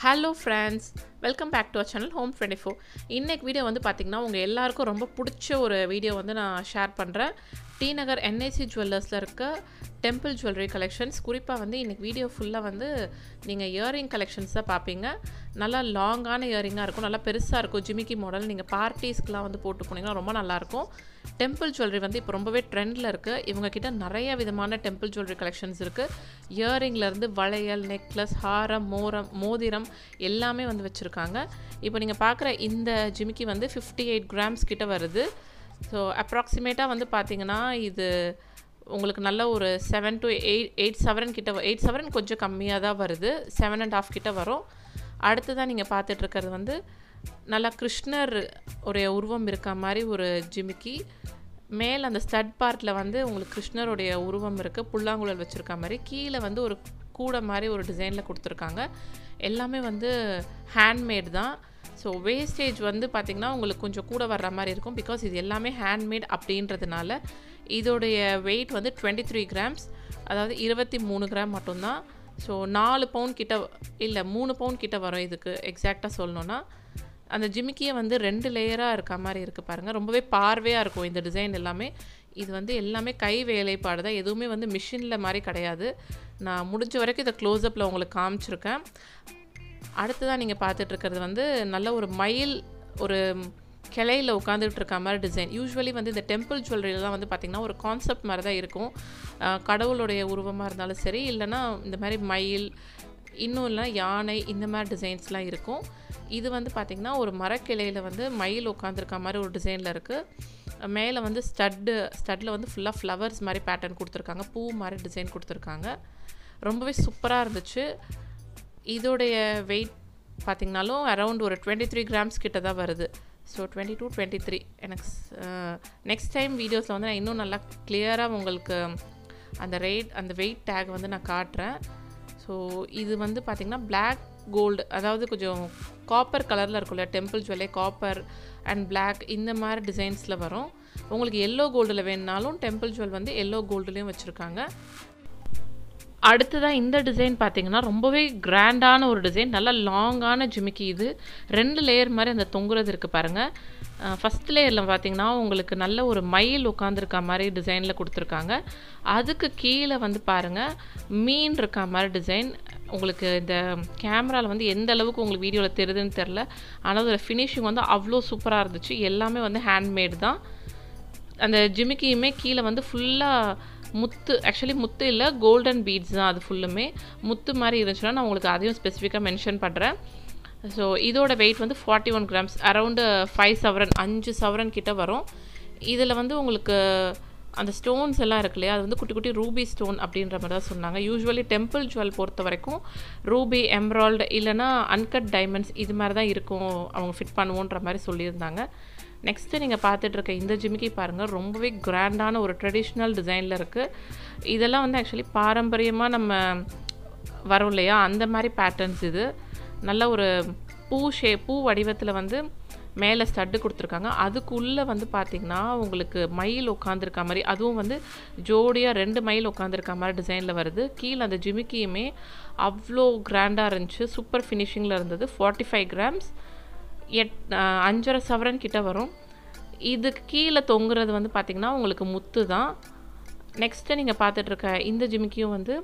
hello friends welcome back to our channel home twenty four இன்னைக்கு video வந்து பார்த்திங்கன்னா உங்கள் எல்லாருக்கும் ரொம்ப பிடிச்ச ஒரு வீடியோ வந்து நான் ஷேர் பண்ணுறேன் டி நகர் என்ஐசி ஜுவல்லர்ஸில் இருக்க டெம்பிள் ஜுவல்லரி கலெக்ஷன்ஸ் குறிப்பாக வந்து இன்றைக்கி வீடியோ ஃபுல்லாக வந்து நீங்கள் இயரிங் கலெக்ஷன்ஸ் தான் பார்ப்பீங்க நல்லா லாங்கான இயரிங்காக இருக்கும் நல்லா பெருசாக இருக்கும் ஜிமிக்கி மாடல் நீங்கள் பார்ட்டிஸ்க்கெலாம் வந்து போட்டு போனீங்கன்னா ரொம்ப நல்லாயிருக்கும் டெம்பிள் ஜுவல்லரி வந்து இப்போ ரொம்பவே ட்ரெண்டில் இருக்குது இவங்கக்கிட்ட நிறைய விதமான டெம்பிள் ஜுவல்லரி கலெக்ஷன்ஸ் இருக்குது இயரிங்லேருந்து வளையல் நெக்லஸ் ஹாரம் மோரம் மோதிரம் எல்லாமே வந்து வச்சுருக்காங்க இப்போ நீங்கள் பார்க்குற இந்த ஜிமிக்கி வந்து ஃபிஃப்டி எயிட் கிராம்ஸ் கிட்ட வருது ஸோ அப்ராக்சிமேட்டாக வந்து பார்த்தீங்கன்னா இது உங்களுக்கு நல்ல ஒரு seven to eight eight seven கிட்ட எயிட் செவன் கொஞ்சம் கம்மியாக தான் வருது செவன் அண்ட் ஆஃப் கிட்ட வரும் அடுத்ததான் நீங்கள் பார்த்துட்ருக்கிறது வந்து நல்லா கிருஷ்ணர் உடைய உருவம் இருக்க மாதிரி ஒரு ஜிமிக்கி மேலே அந்த ஸ்டட் பார்ட்டில் வந்து உங்களுக்கு கிருஷ்ணருடைய உருவம் இருக்குது புல்லாங்குழல் வச்சுருக்க மாதிரி கீழே வந்து ஒரு கூடை மாதிரி ஒரு டிசைனில் கொடுத்துருக்காங்க எல்லாமே வந்து ஹேண்ட்மேட் தான் ஸோ வேஸ்டேஜ் வந்து பார்த்திங்கன்னா உங்களுக்கு கொஞ்சம் கூட வர்ற மாதிரி இருக்கும் பிகாஸ் இது எல்லாமே ஹேண்ட்மேட் அப்படின்றதுனால இதோடைய வெயிட் வந்து டுவெண்ட்டி த்ரீ கிராம்ஸ் அதாவது இருபத்தி மூணு கிராம் மட்டும்தான் ஸோ நாலு பவுன் கிட்ட இல்லை மூணு பவுன் கிட்ட வரும் இதுக்கு எக்ஸாக்டாக சொல்லணுன்னா அந்த ஜிமிக்கியே வந்து ரெண்டு லேயராக இருக்க மாதிரி இருக்குது பாருங்கள் ரொம்பவே பார்வையாக இருக்கும் இந்த டிசைன் எல்லாமே இது வந்து எல்லாமே கை வேலைப்பாடு தான் எதுவுமே வந்து மிஷினில் மாதிரி கிடையாது நான் முடிஞ்ச வரைக்கும் இதை க்ளோஸ்அப்பில் உங்களுக்கு காமிச்சிருக்கேன் அடுத்ததாக நீங்கள் பார்த்துட்ருக்கிறது வந்து நல்ல ஒரு மயில் ஒரு கிளையில் உட்காந்துட்டு இருக்க மாதிரி டிசைன் யூஸ்வலி வந்து இந்த டெம்பிள் ஜுவல்லரிலாம் வந்து பார்த்திங்கன்னா ஒரு கான்செப்ட் மாதிரி தான் இருக்கும் கடவுளுடைய உருவமாக இருந்தாலும் சரி இல்லைனா இந்த மாதிரி மயில் இன்னும் இல்லை யானை இந்த மாதிரி டிசைன்ஸ்லாம் இருக்கும் இது வந்து பார்த்திங்கன்னா ஒரு மரக்கிளையில் வந்து மயில் உட்காந்துருக்க மாதிரி ஒரு டிசைனில் இருக்குது மேலே வந்து ஸ்டட்டு ஸ்டட்டில் வந்து ஃபுல்லாக ஃப்ளவர்ஸ் மாதிரி பேட்டர்ன் கொடுத்துருக்காங்க பூ மாதிரி டிசைன் கொடுத்துருக்காங்க ரொம்பவே சூப்பராக இருந்துச்சு இதோடைய வெயிட் பார்த்திங்கனாலும் அரவுண்ட் ஒரு டுவெண்ட்டி த்ரீ கிராம்ஸ் கிட்ட தான் வருது so twenty two twenty three எனக்கு நெக்ஸ்ட் டைம் வீடியோஸில் வந்து நான் இன்னும் நல்லா கிளியராக உங்களுக்கு அந்த ரேட் அந்த வெயிட் டேக் வந்து நான் காட்டுறேன் ஸோ இது வந்து பார்த்திங்கன்னா பிளாக் கோல்டு அதாவது கொஞ்சம் காப்பர் கலரில் இருக்கும்ல டெம்பிள் ஜுவல்லே காப்பர் அண்ட் பிளாக் இந்த மாதிரி டிசைன்ஸில் வரும் உங்களுக்கு எல்லோ கோல்டில் வேணுனாலும் டெம்பிள் ஜுவல் வந்து எல்லோ கோல்டுலேயும் வச்சுருக்காங்க அடுத்ததாக இந்த டிசைன் பார்த்தீங்கன்னா ரொம்பவே கிராண்டான ஒரு டிசைன் நல்லா லாங்கான ஜிமிக்கி இது ரெண்டு லேயர் மாதிரி அந்த தொங்குறது இருக்குது பாருங்கள் ஃபஸ்ட் லேயரில் பார்த்தீங்கன்னா உங்களுக்கு நல்ல ஒரு மயில் உட்காந்துருக்க மாதிரி டிசைனில் கொடுத்துருக்காங்க அதுக்கு கீழே வந்து பாருங்கள் மீன் இருக்க மாதிரி டிசைன் உங்களுக்கு இந்த கேமராவில் வந்து எந்த அளவுக்கு உங்களுக்கு வீடியோவில் தெரியுதுன்னு தெரில ஆனால் அதோட ஃபினிஷிங் வந்து அவ்வளோ சூப்பராக இருந்துச்சு எல்லாமே வந்து ஹேண்ட்மேட் தான் அந்த ஜிமிக்கியுமே கீழே வந்து ஃபுல்லாக முத்து ஆக்சுவலி முத்து இல்லை கோல்டன் பீட்ஸ் தான் அது ஃபுல்லுமே முத்து மாதிரி இருந்துச்சுன்னா நான் உங்களுக்கு அதையும் ஸ்பெசிஃபிக்காக மென்ஷன் பண்ணுறேன் ஸோ இதோட வெயிட் வந்து forty one grams around five சவரன் அஞ்சு சவரன் கிட்ட வரும் இதில் வந்து உங்களுக்கு அந்த ஸ்டோன்ஸ் எல்லாம் இருக்கு இல்லையா அது வந்து குட்டி குட்டி ரூபி ஸ்டோன் அப்படின்ற மாதிரி தான் சொன்னாங்க யூஸ்வலி டெம்பிள் ஜுவல் பொறுத்த வரைக்கும் ரூபி எம்ராய்டு இல்லைனா அன்கட் டைமண்ட்ஸ் இது மாதிரி தான் இருக்கும் அவங்க ஃபிட் பண்ணுவோன்ற மாதிரி சொல்லியிருந்தாங்க நெக்ஸ்ட்டு நீங்கள் பார்த்துட்டு இருக்க இந்த ஜிமிக்கி பாருங்கள் ரொம்பவே கிராண்டான ஒரு ட்ரெடிஷ்னல் டிசைனில் இருக்குது இதெல்லாம் வந்து ஆக்சுவலி பாரம்பரியமாக நம்ம வரும் இல்லையா அந்த மாதிரி பேட்டர்ன்ஸ் இது நல்ல ஒரு பூ ஷே பூ வடிவத்தில் வந்து மேலே ஸ்டட்டு கொடுத்துருக்காங்க அதுக்குள்ளே வந்து பார்த்திங்கன்னா உங்களுக்கு மயில் உட்காந்துருக்க மாதிரி அதுவும் வந்து ஜோடியாக ரெண்டு மயில் உட்காந்துருக்க மாதிரி டிசைனில் வருது கீழே அந்த ஜிமிக்கியுமே அவ்வளோ கிராண்டாக இருந்துச்சு சூப்பர் ஃபினிஷிங்கில் இருந்தது ஃபார்ட்டி ஃபைவ் கிராம்ஸ் எட் அஞ்சரை சவரன் கிட்ட வரும் இதுக்கு கீழே தொங்குறது வந்து பார்த்திங்கன்னா உங்களுக்கு முத்து தான் நெக்ஸ்ட்டு நீங்கள் பார்த்துட்ருக்க இந்த ஜிமிக்கியும் வந்து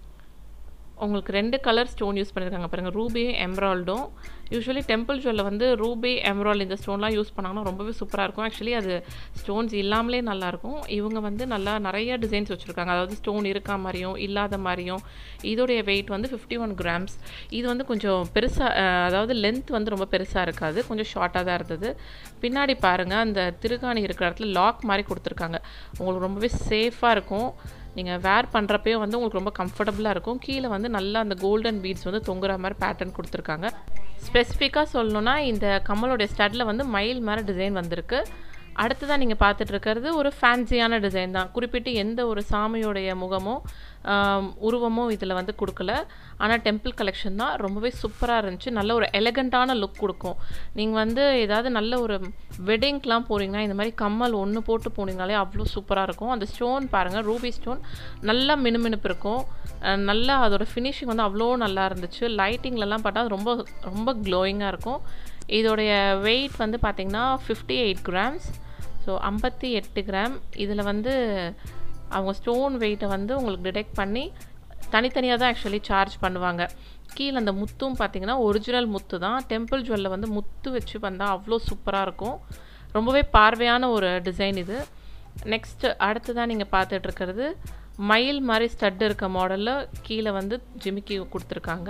உங்களுக்கு ரெண்டு கலர் ஸ்டோன் யூஸ் பண்ணியிருக்காங்க பாருங்கள் ரூபி எம்ராய்டும் யூஸ்வலி டெம்பிள் ஜுவலில் வந்து ரூபி எம்ராய்டு இந்த ஸ்டோன்லாம் யூஸ் பண்ணாங்கன்னா ரொம்பவே சூப்பராக இருக்கும் ஆக்சுவலி அது ஸ்டோன்ஸ் இல்லாமலே நல்லாயிருக்கும் இவங்க வந்து நல்லா நிறைய டிசைன்ஸ் வச்சுருக்காங்க அதாவது ஸ்டோன் இருக்கா மாதிரியும் இல்லாத மாதிரியும் இதோடைய வெயிட் வந்து ஃபிஃப்டி ஒன் கிராம்ஸ் இது வந்து கொஞ்சம் பெருசாக அதாவது லென்த் வந்து ரொம்ப பெருசாக இருக்காது கொஞ்சம் ஷார்ட்டாக தான் இருந்தது பின்னாடி பாருங்கள் அந்த திருகாணி இருக்கிற இடத்துல லாக் மாதிரி கொடுத்துருக்காங்க உங்களுக்கு ரொம்பவே சேஃபாக இருக்கும் நீங்கள் வேர் பண்ணுறப்பே வந்து உங்களுக்கு ரொம்ப கம்ஃபர்டபுளாக இருக்கும் கீழே வந்து நல்லா அந்த கோல்டன் பீட்ஸ் வந்து தொங்குற மாதிரி பேட்டர்ன் கொடுத்துருக்காங்க ஸ்பெசிஃபிக்காக சொல்லணுன்னா இந்த கம்மலோடைய ஸ்டட்டில் வந்து மயில் மாதிரி டிசைன் வந்திருக்கு அடுத்ததாக நீங்கள் பார்த்துட்டு இருக்கிறது ஒரு ஃபேன்சியான டிசைன் தான் குறிப்பிட்டு எந்த ஒரு சாமியோடைய முகமோ ஆம், உருவமோ இதில் வந்து கொடுக்கல ஆனால் டெம்பிள் கலெக்ஷன் தான் ரொம்பவே சூப்பராக இருந்துச்சு நல்ல ஒரு எலகண்ட்டான லுக் கொடுக்கும் நீங்கள் வந்து ஏதாவது நல்ல ஒரு வெட்டிங்க்கெலாம் போகிறீங்கன்னா இந்த மாதிரி கம்மல் ஒன்று போட்டு போனீங்கனாலே அவ்வளோ சூப்பராக இருக்கும் அந்த ஸ்டோன் பாருங்கள் ரூபி ஸ்டோன் நல்லா மினுமினுப்பு இருக்கும் அஹ் நல்லா அதோட ஃபினிஷிங் வந்து அவ்வளோ நல்லா இருந்துச்சு லைட்டிங்லலாம் பார்த்தா அது ரொம்ப ரொம்ப க்ளோயிங்காக இருக்கும் இதோடைய வெயிட் வந்து பார்த்திங்கன்னா ஃபிஃப்டி எயிட் கிராம்ஸ் ஸோ ஐம்பத்தி எட்டு கிராம் இதில் வந்து அவங்க ஸ்டோன் வெயிட்டை வந்து உங்களுக்கு டிடெக்ட் பண்ணி தனித்தனியாக தான் ஆக்சுவலி சார்ஜ் பண்ணுவாங்க கீழே அந்த முத்தும் பார்த்தீங்கன்னா ஒரிஜினல் முத்து தான் டெம்பிள் ஜுவல்ல வந்து முத்து வச்சு வந்தால் அவ்வளோ சூப்பராக இருக்கும் ரொம்பவே பார்வையான ஒரு டிசைன் இது நெக்ஸ்ட் அடுத்ததான் நீங்கள் பார்த்துட்டு இருக்கிறது மயில் மாதிரி ஸ்டட் இருக்க மாடலில் கீழே வந்து ஜிமிக்கி கொடுத்துருக்காங்க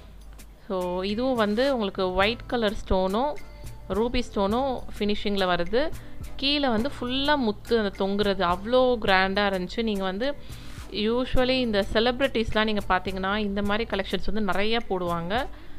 ஸோ இதுவும் வந்து உங்களுக்கு ஒயிட் கலர் ஸ்டோனும் ரூபி ஸ்டோனும் ஃபினிஷிங்கில் வருது கீழே வந்து ஃபுல்லாக முத்து அந்த தொங்குறது அவ்வளோ கிராண்டாக இருந்துச்சு நீங்கள் வந்து யூஸ்வலி இந்த செலிப்ரிட்டிஸ்லாம் நீங்கள் பார்த்தீங்கன்னா இந்த மாதிரி கலெக்ஷன்ஸ் வந்து நிறைய போடுவாங்க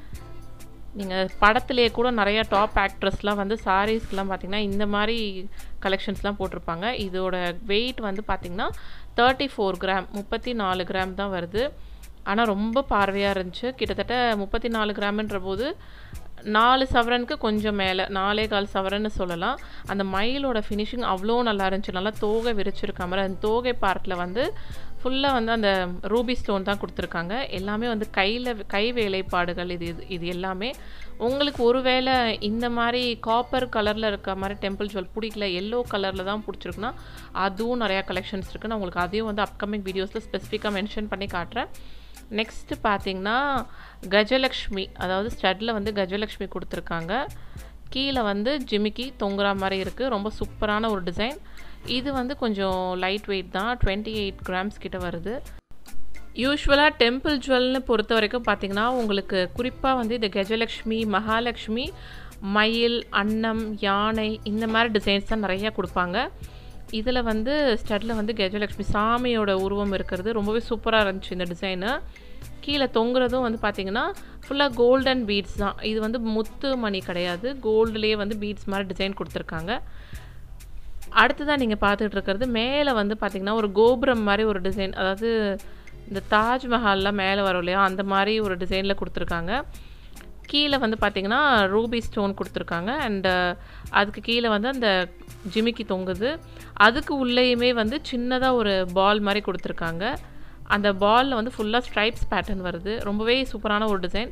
நீங்கள் படத்திலே கூட நிறைய டாப் ஆக்ட்ரஸ்லாம் வந்து சாரீஸ்க்கெலாம் பார்த்தீங்கன்னா இந்த மாதிரி கலெக்ஷன்ஸ்லாம் போட்டிருப்பாங்க இதோட வெயிட் வந்து பார்த்தீங்கன்னா தேர்ட்டி ஃபோர் கிராம் முப்பத்தி நாலு கிராம் தான் வருது ஆனால் ரொம்ப பார்வையாக இருந்துச்சு கிட்டத்தட்ட முப்பத்தி நாலு கிராம்ன்ற போது நாலு சவரனுக்கு கொஞ்சம் மேலே நாலே கால் சவரன்னு சொல்லலாம் அந்த மயிலோட ஃபினிஷிங் அவ்வளோ நல்லா இருந்துச்சு நல்லா தோகை விரிச்சிருக்க மாதிரி அந்த தோகை பார்ட்டில் வந்து ஃபுல்லாக வந்து அந்த ரூபி ஸ்டோன் தான் கொடுத்துருக்காங்க எல்லாமே வந்து கையில் கை வேலைப்பாடுகள் இது இது இது எல்லாமே உங்களுக்கு ஒருவேளை இந்த மாதிரி காப்பர் கலரில் இருக்க மாதிரி டெம்பிள் ஜுவல் பிடிக்கல எல்லோ கலரில் தான் பிடிச்சிருக்குன்னா அதுவும் நிறையா கலெக்ஷன்ஸ் இருக்குது நான் உங்களுக்கு அதையும் வந்து அப்கமிங் வீடியோஸில் ஸ்பெசிஃபிக்காக மென்ஷன் பண்ணி காட்டுறேன் நெக்ஸ்ட்டு பார்த்தீங்கன்னா கஜலக்ஷ்மி அதாவது ஸ்டட்டில் வந்து கஜலக்ஷ்மி கொடுத்துருக்காங்க கீழே வந்து ஜிமிக்கி தொங்குற மாதிரி இருக்குது ரொம்ப சூப்பரான ஒரு டிசைன் இது வந்து கொஞ்சம் லைட் வெயிட் தான் டுவெண்ட்டி எயிட் கிராம்ஸ் கிட்ட வருது யூஸ்வலாக டெம்பிள் ஜுவல்னு பொறுத்த வரைக்கும் பார்த்தீங்கன்னா உங்களுக்கு குறிப்பாக வந்து இந்த கஜலக்ஷ்மி மகாலட்சுமி மயில் அன்னம் யானை இந்த மாதிரி டிசைன்ஸ் தான் நிறையா கொடுப்பாங்க இதில் வந்து ஸ்டட்டில் வந்து கஜலக்ஷ்மி சாமியோட உருவம் இருக்கிறது ரொம்பவே சூப்பராக இருந்துச்சு இந்த டிசைனு கீழே தொங்குறதும் வந்து பார்த்தீங்கன்னா ஃபுல்லாக கோல்டன் பீட்ஸ் தான் இது வந்து முத்து மணி கிடையாது கோல்டுலேயே வந்து பீட்ஸ் மாதிரி டிசைன் கொடுத்துருக்காங்க அடுத்ததாக நீங்கள் பார்த்துட்டு இருக்கிறது மேலே வந்து பார்த்தீங்கன்னா ஒரு கோபுரம் மாதிரி ஒரு டிசைன் அதாவது இந்த தாஜ்மஹால்லாம் மேலே வரும் இல்லையா அந்த மாதிரி ஒரு டிசைனில் கொடுத்துருக்காங்க கீழே வந்து பார்த்தீங்கன்னா ரூபி ஸ்டோன் கொடுத்துருக்காங்க அண்ட் அதுக்கு கீழே வந்து அந்த ஜிமிக்கி தொங்குது அதுக்கு உள்ளேயுமே வந்து சின்னதாக ஒரு பால் மாதிரி கொடுத்துருக்காங்க அந்த பாலில் வந்து ஃபுல்லாக ஸ்ட்ரைப்ஸ் பேட்டர்ன் வருது ரொம்பவே சூப்பரான ஒரு டிசைன்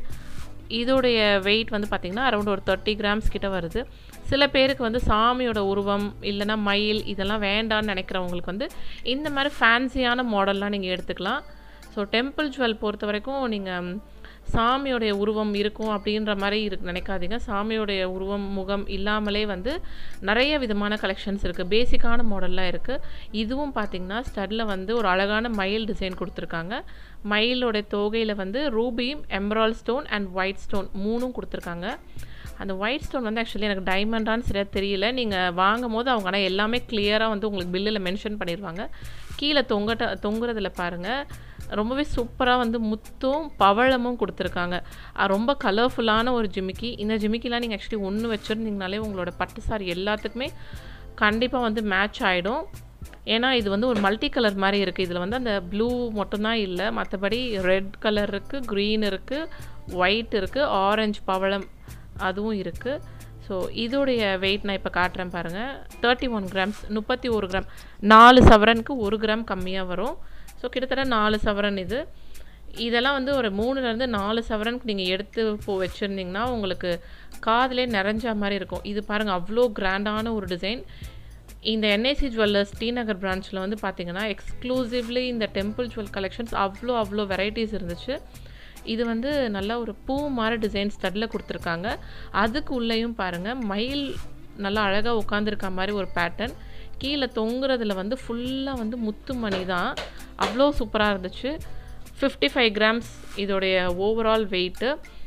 இதோடைய வெயிட் வந்து பார்த்திங்கன்னா அரௌண்ட் ஒரு தேர்ட்டி கிராம்ஸ் கிட்ட வருது சில பேருக்கு வந்து சாமியோட உருவம் இல்லைன்னா மயில் இதெல்லாம் வேண்டான்னு நினைக்கிறவங்களுக்கு வந்து இந்த மாதிரி ஃபேன்சியான மாடல்லாம் நீங்கள் எடுத்துக்கலாம் ஸோ டெம்பிள் ஜுவல் பொறுத்த வரைக்கும் நீங்கள் சாமியோடைய உருவம் இருக்கும் அப்படின்ற மாதிரி இருக்கு நினைக்காதீங்க சாமியோடைய உருவம் முகம் இல்லாமலே வந்து நிறைய விதமான கலெக்ஷன்ஸ் இருக்குது பேசிக்கான மாடல்லாம் இருக்குது இதுவும் பார்த்தீங்கன்னா ஸ்டட்டில் வந்து ஒரு அழகான மயில் டிசைன் கொடுத்துருக்காங்க மயிலோட தோகையில் வந்து ruby emerald stone and white stone மூணும் கொடுத்துருக்காங்க அந்த ஒயிட் ஸ்டோன் வந்து ஆக்சுவலி எனக்கு டைமண்டான்னு சரியாக தெரியல நீங்கள் வாங்கும் போது அவங்க ஆனால் எல்லாமே கிளியராக வந்து உங்களுக்கு பில்லில் மென்ஷன் பண்ணிடுவாங்க கீழே தொங்கட்ட தொங்குறதுல பாருங்கள் ரொம்பவே சூப்பராக வந்து முத்தும் பவழமும் கொடுத்துருக்காங்க அஹ் ரொம்ப கலர்ஃபுல்லான ஒரு ஜிமிக்கி இந்த ஜிமிக்கிலாம் நீங்கள் ஆக்சுவலி ஒன்று வச்சுருந்தீங்கனாலே உங்களோட பட்டு சாரி எல்லாத்துக்குமே கண்டிப்பாக வந்து மேட்ச் ஆகிடும் ஏன்னா இது வந்து ஒரு மல்டி கலர் மாதிரி இருக்குது இதில் வந்து அந்த ப்ளூ மட்டும்தான் இல்லை மற்றபடி ரெட் கலர் இருக்குது க்ரீன் இருக்குது ஒயிட் இருக்குது ஆரஞ்சு பவளம் அதுவும் இருக்குது ஸோ இதோடைய வெயிட் நான் இப்போ காட்டுறேன் பாருங்கள் தேர்ட்டி ஒன் கிராம்ஸ் முப்பத்தி ஒரு கிராம் நாலு சவரனுக்கு ஒரு கிராம் கம்மியாக வரும் ஸோ கிட்டத்தட்ட நாலு சவரன் இது இதெல்லாம் வந்து ஒரு மூணுலேருந்து நாலு சவரனுக்கு நீங்கள் எடுத்து போ வச்சுருந்தீங்கன்னா உங்களுக்கு காதிலே நிறைஞ்ச மாதிரி இருக்கும் இது பாருங்கள் அவ்வளோ கிராண்டான ஒரு டிசைன் இந்த என்ஐசி ஜுவல்லர்ஸ் டிநகர் பிரான்ச்சில் வந்து பார்த்தீங்கன்னா எக்ஸ்க்ளூசிவ்லி இந்த டெம்பிள் ஜுவல் கலெக்ஷன்ஸ் அவ்வளோ அவ்வளோ வெரைட்டிஸ் இருந்துச்சு இது வந்து நல்லா ஒரு பூ மாதிரி டிசைன் ஸ்டட்டில் கொடுத்துருக்காங்க அதுக்கு உள்ளேயும் பாருங்கள் மயில் நல்லா அழகாக உட்காந்துருக்க மாதிரி ஒரு பேட்டர்ன் கீழே தொங்குறதுல வந்து ஃபுல்லாக வந்து முத்து மணி தான் அவ்வளோ சூப்பராக இருந்துச்சு ஃபிஃப்டி ஃபைவ் கிராம்ஸ் இதோடைய ஓவரால் வெயிட்டு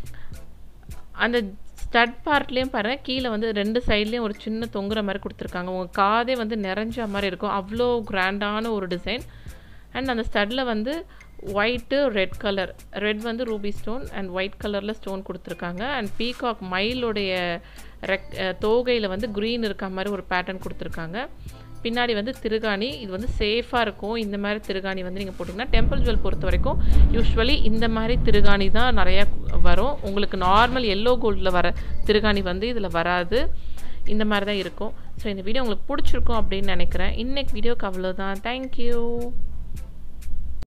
அந்த ஸ்டட் பார்ட்லேயும் பாருங்கள் கீழே வந்து ரெண்டு சைட்லேயும் ஒரு சின்ன தொங்குற மாதிரி கொடுத்துருக்காங்க உங்கள் காதே வந்து நிறைஞ்ச மாதிரி இருக்கும் அவ்வளோ கிராண்டான ஒரு டிசைன் அண்ட் அந்த ஸ்டட்டில் வந்து ஒயிட்டு ரெட் கலர் ரெட் வந்து ரூபி ஸ்டோன் அண்ட் ஒயிட் கலரில் ஸ்டோன் கொடுத்துருக்காங்க அண்ட் பீகாக் மயிலுடைய ரெக் தோகையில் வந்து க்ரீன் இருக்க மாதிரி ஒரு பேட்டர்ன் கொடுத்துருக்காங்க பின்னாடி வந்து திருகாணி இது வந்து சேஃபாக இருக்கும் இந்த மாதிரி திருகாணி வந்து நீங்கள் போட்டிங்கன்னா டெம்பிள் ஜுவல் பொறுத்த வரைக்கும் யூஸ்வலி இந்த மாதிரி திருகாணி தான் நிறையா வரும் உங்களுக்கு நார்மல் எல்லோ கோல்டில் வர திருகாணி வந்து இதில் வராது இந்த மாதிரி தான் இருக்கும் ஸோ இந்த வீடியோ உங்களுக்கு பிடிச்சிருக்கும் அப்படின்னு நினைக்கிறேன் இன்னைக்கு வீடியோக்கு அவ்வளோதான் தேங்க்யூ